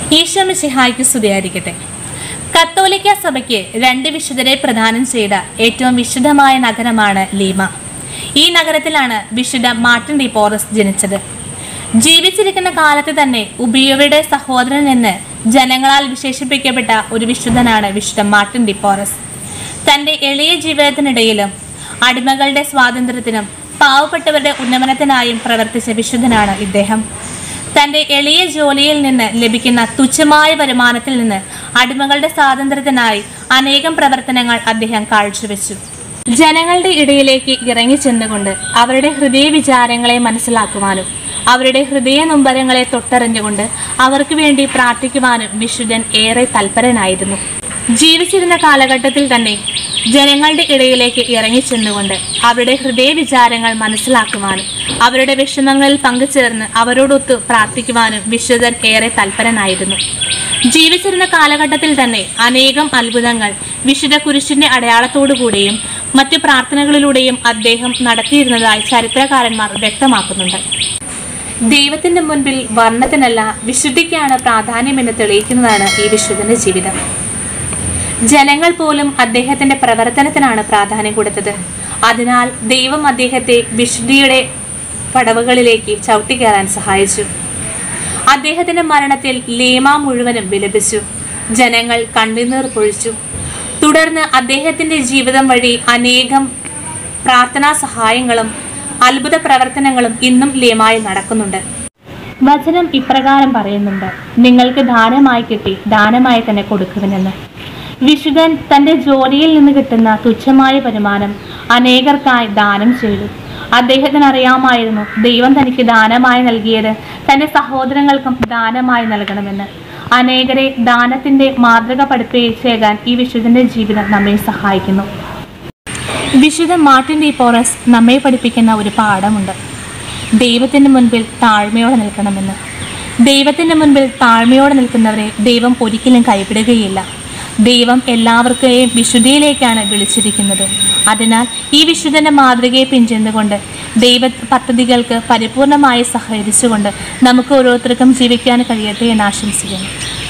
ഈശ്വമിസിഹായ്ക്ക് സ്തുതിയായിരിക്കട്ടെ കത്തോലിക്ക സഭയ്ക്ക് രണ്ട് വിശുദ്ധരെ പ്രദാനം ചെയ്ത ഏറ്റവും വിശുദ്ധമായ നഗരമാണ് ലീമ ഈ നഗരത്തിലാണ് വിശുദ്ധ മാർട്ടിൻ ഡി പോറസ് ജനിച്ചത് ജീവിച്ചിരിക്കുന്ന കാലത്ത് തന്നെ ഉബിയോയുടെ സഹോദരൻ എന്ന് ജനങ്ങളാൽ വിശേഷിപ്പിക്കപ്പെട്ട ഒരു വിശുദ്ധനാണ് വിശുദ്ധ മാർട്ടിൻ ഡി പോറസ് തൻ്റെ എളിയ ജീവിതത്തിനിടയിലും അടിമകളുടെ സ്വാതന്ത്ര്യത്തിനും പാവപ്പെട്ടവരുടെ ഉന്നമനത്തിനായും പ്രവർത്തിച്ച വിശുദ്ധനാണ് ഇദ്ദേഹം തൻ്റെ എളിയ ജോലിയിൽ നിന്ന് ലഭിക്കുന്ന തുച്ഛമായ വരുമാനത്തിൽ നിന്ന് അടിമകളുടെ സ്വാതന്ത്ര്യത്തിനായി അനേകം പ്രവർത്തനങ്ങൾ അദ്ദേഹം കാഴ്ചവെച്ചു ജനങ്ങളുടെ ഇടയിലേക്ക് ഇറങ്ങിച്ചെന്നുകൊണ്ട് അവരുടെ ഹൃദയ വിചാരങ്ങളെ മനസ്സിലാക്കുവാനും അവരുടെ ഹൃദയ നൊമ്പരങ്ങളെ തൊട്ടറിഞ്ഞുകൊണ്ട് അവർക്ക് വേണ്ടി പ്രാർത്ഥിക്കുവാനും വിശുദ്ധൻ ഏറെ തൽപരനായിരുന്നു ജീവിച്ചിരുന്ന കാലഘട്ടത്തിൽ തന്നെ ജനങ്ങളുടെ ഇടയിലേക്ക് ഇറങ്ങിച്ചെന്നുകൊണ്ട് അവരുടെ ഹൃദയ വിചാരങ്ങൾ മനസ്സിലാക്കുവാനും അവരുടെ വിഷമങ്ങളിൽ പങ്കുചേർന്ന് അവരോടൊത്ത് പ്രാർത്ഥിക്കുവാനും വിശുദ്ധൻ ഏറെ തൽപരനായിരുന്നു ജീവിച്ചിരുന്ന കാലഘട്ടത്തിൽ തന്നെ അനേകം അത്ഭുതങ്ങൾ വിശുദ്ധ കുരിശിന്റെ അടയാളത്തോടുകൂടിയും മറ്റു പ്രാർത്ഥനകളിലൂടെയും അദ്ദേഹം നടത്തിയിരുന്നതായി ചരിത്രകാരന്മാർ വ്യക്തമാക്കുന്നുണ്ട് ദൈവത്തിന്റെ മുൻപിൽ വർണ്ണത്തിനല്ല വിശുദ്ധിക്കാണ് പ്രാധാന്യമെന്ന് തെളിയിക്കുന്നതാണ് ഈ വിശുദ്ധന്റെ ജീവിതം ജനങ്ങൾ പോലും അദ്ദേഹത്തിന്റെ പ്രവർത്തനത്തിനാണ് പ്രാധാന്യം കൊടുത്തത് അതിനാൽ ദൈവം അദ്ദേഹത്തെ വിശുദ്ധിയുടെ പടവുകളിലേക്ക് ചവിട്ടിക്കയറാൻ സഹായിച്ചു അദ്ദേഹത്തിന്റെ മരണത്തിൽ ലേമ മുഴുവനും വിലപിച്ചു ജനങ്ങൾ കണ്ണുനീർ പൊഴിച്ചു തുടർന്ന് അദ്ദേഹത്തിന്റെ ജീവിതം വഴി അനേകം പ്രാർത്ഥനാ സഹായങ്ങളും അത്ഭുത പ്രവർത്തനങ്ങളും ഇന്നും ലേമായിൽ നടക്കുന്നുണ്ട് വചനം ഇപ്രകാരം പറയുന്നുണ്ട് നിങ്ങൾക്ക് ദാനമായി കിട്ടി ദാനമായി തന്നെ കൊടുക്കുവിനെന്ന് വിശുദ്ധൻ തന്റെ ജോലിയിൽ നിന്ന് കിട്ടുന്ന തുച്ഛമായ വരുമാനം അനേകർക്കായി ദാനം ചെയ്തു അദ്ദേഹത്തിന് അറിയാമായിരുന്നു ദൈവം തനിക്ക് ദാനമായി നൽകിയത് തന്റെ സഹോദരങ്ങൾക്കും ദാനമായി നൽകണമെന്ന് അനേകരെ ദാനത്തിന്റെ മാതൃക പഠിപ്പിച്ചേകാൻ ഈ വിശുദ്ധന്റെ ജീവിതം നമ്മെ സഹായിക്കുന്നു വിശുദ്ധ മാർട്ടിൻ ഡി പോറസ് നമ്മെ പഠിപ്പിക്കുന്ന ഒരു പാഠമുണ്ട് ദൈവത്തിന് മുൻപിൽ താഴ്മയോടെ നിൽക്കണമെന്ന് ദൈവത്തിന് മുൻപിൽ താഴ്മയോടെ നിൽക്കുന്നവരെ ദൈവം ഒരിക്കലും കൈവിടുകയില്ല ദൈവം എല്ലാവർക്കെയും വിശുദ്ധിയിലേക്കാണ് വിളിച്ചിരിക്കുന്നത് അതിനാൽ ഈ വിശുദ്ധന്റെ മാതൃകയെ പിഞ്ചെന്നുകൊണ്ട് ദൈവ പദ്ധതികൾക്ക് പരിപൂർണമായി സഹകരിച്ചുകൊണ്ട് നമുക്ക് ഓരോരുത്തർക്കും ജീവിക്കാൻ കഴിയട്ടെ എന്ന് ആശംസിക്കുന്നു